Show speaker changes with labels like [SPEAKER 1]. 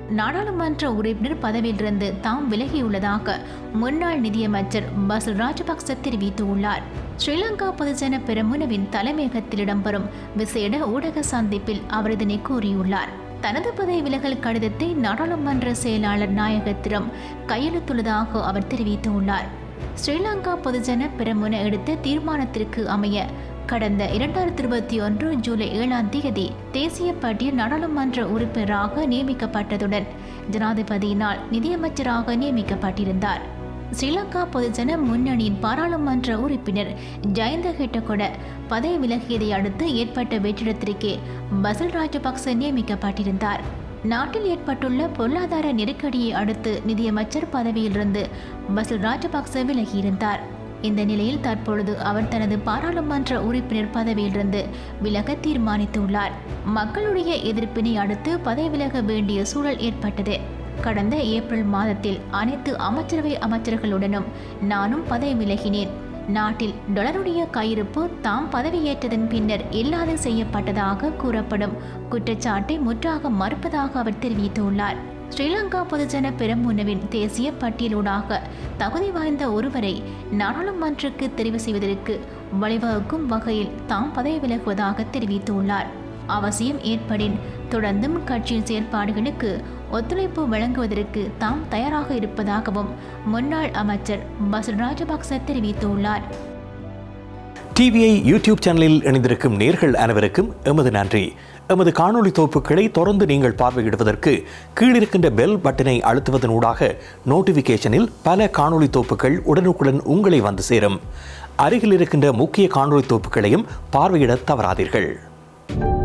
[SPEAKER 1] நாடாளுமன்ற உறுப்பினர் பதவியிலிருந்து தாம் விலகியுள்ளதாக முன்னாள் நிதியமைச்சர் பசில் ராஜபக்ச தெரிவித்துள்ளார் ஸ்ரீலங்கா பொதுஜன பெரமுனவின் தலைமையகத்தில் இடம்பெறும் விசேட ஊடக சந்திப்பில் அவர் இதனை கூறியுள்ளார் தனது பதவி விலகல் கடிதத்தை நாடாளுமன்ற செயலாளர் நாயகத்திடம் கையெழுத்துள்ளதாக அவர் தெரிவித்துள்ளார் ஸ்ரீலங்கா பொதுஜன பெரமுன எடுத்த தீர்மானத்திற்கு அமைய கடந்த இரண்டாயிரத்தி இருபத்தி ஒன்று ஜூலை ஏழாம் தேதி தேசிய பட்டியல் நாடாளுமன்ற உறுப்பினராக நியமிக்கப்பட்டதுடன் ஜனாதிபதியினால் நிதியமைச்சராக நியமிக்கப்பட்டிருந்தார் ஸ்ரீலங்கா பொதுஜன முன்னணியின் பாராளுமன்ற உறுப்பினர் ஜயந்த ஹெட்டகொட பதவி விலகியதை அடுத்து ஏற்பட்ட வெற்றிடத்திற்கே பசில் ராஜபக்ச நியமிக்கப்பட்டிருந்தார் நாட்டில் ஏற்பட்டுள்ள பொருளாதார நெருக்கடியை அடுத்து நிதியமைச்சர் பதவியிலிருந்து பசில் ராஜபக்ச விலகியிருந்தார் இந்த நிலையில் தற்பொழுது அவர் தனது பாராளுமன்ற உறுப்பினர் பதவியிலிருந்து விலக தீர்மானித்துள்ளார் மக்களுடைய எதிர்ப்பினை அடுத்து பதவி விலக வேண்டிய சூழல் ஏற்பட்டது கடந்த ஏப்ரல் மாதத்தில் அனைத்து அமைச்சரவை அமைச்சர்களுடனும் நானும் பதவி விலகினேன் நாட்டில் டொலருடைய கையிருப்பு தாம் பதவியேற்றதன் பின்னர் இல்லாது செய்யப்பட்டதாக கூறப்படும் குற்றச்சாட்டை முற்றாக மறுப்பதாக அவர் தெரிவித்துள்ளார் ஸ்ரீலங்கா பொதுஜன பெரமுனவின் தேசிய பட்டியலூடாக தகுதி வாய்ந்த ஒருவரை நாடாளுமன்றக்கு தெரிவு செய்வதற்கு வழிவகுக்கும் வகையில் தாம் பதவி விலகுவதாக தெரிவித்துள்ளார் அவசியம் ஏற்படின் தொடர்ந்தும் கட்சியின் செயற்பாடுகளுக்கு ஒத்துழைப்பு வழங்குவதற்கு தாம் தயாராக இருப்பதாகவும் முன்னாள் அமைச்சர் பசில் ராஜபக்ச தெரிவித்துள்ளார்
[SPEAKER 2] டிவிஐ யூடியூப் சேனலில் இணைந்திருக்கும் நேர்கள் அனைவருக்கும் எமது நன்றி எமது காணொளி தொகுப்புகளை தொடர்ந்து நீங்கள் பார்வையிடுவதற்கு கீழிருக்கின்ற பெல் பட்டனை அழுத்துவதன் ஊடாக நோட்டிஃபிகேஷனில் பல காணொளி தொகுப்புகள் உடனுக்குடன் உங்களை வந்து சேரும் அருகில் இருக்கின்ற முக்கிய காணொளி தொகுப்புகளையும் பார்வையிட தவறாதீர்கள்